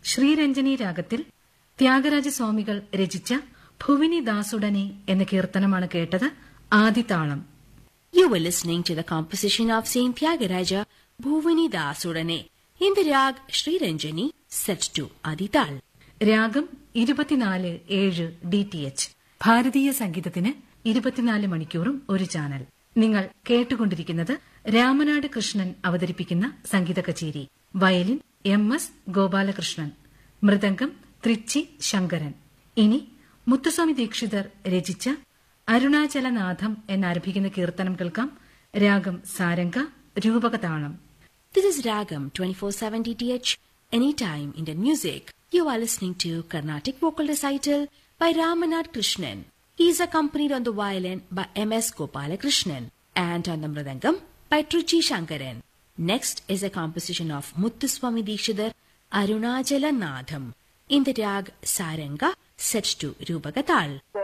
ശ്രീരഞ്ജനി രാഗത്തിൽ ത്യാഗരാജസ്വാമികൾ രചിച്ച ഭുവിനി ദാസുടനെ എന്ന കീർത്തനമാണ് കേട്ടത് ആദിതാളം You were listening to the composition of Saint Tyagaraja Bhuvani Dasudane in the rag Sri Ranjani set to Adital. രാഗം ഇരുപത്തിനാല് ഏഴ് ഡി ടി എച്ച് ഭാരതീയ സംഗീതത്തിന് ഇരുപത്തിനാല് മണിക്കൂറും ഒരു ചാനൽ നിങ്ങൾ കേട്ടുകൊണ്ടിരിക്കുന്നത് രാമനാട് കൃഷ്ണൻ അവതരിപ്പിക്കുന്ന സംഗീത കച്ചേരി violin M S Gopalakrishnan mridangam Trichy Sankaran ഇനി മുത്തുസ്വാമി ദീക്ഷിതർ രചിച്ച അരുണാചലനാഥം എന്നാരംഭിക്കുന്ന കീർത്തനം കേൾക്കാം രാഗം സാരംഗ രൂപകതാളം This is Ragam 24/7 DTH anytime Indian music. You are listening to Carnatic vocal recital by Ramanad Krishnan. He is accompanied on the violin by M.S. Gopalakrishnan and on the mridangam by Truchi Shankaran. Next is a composition of Muthuswami Dikshidhar Arunachala Nadham in the rag Saranga set to Rupagatal.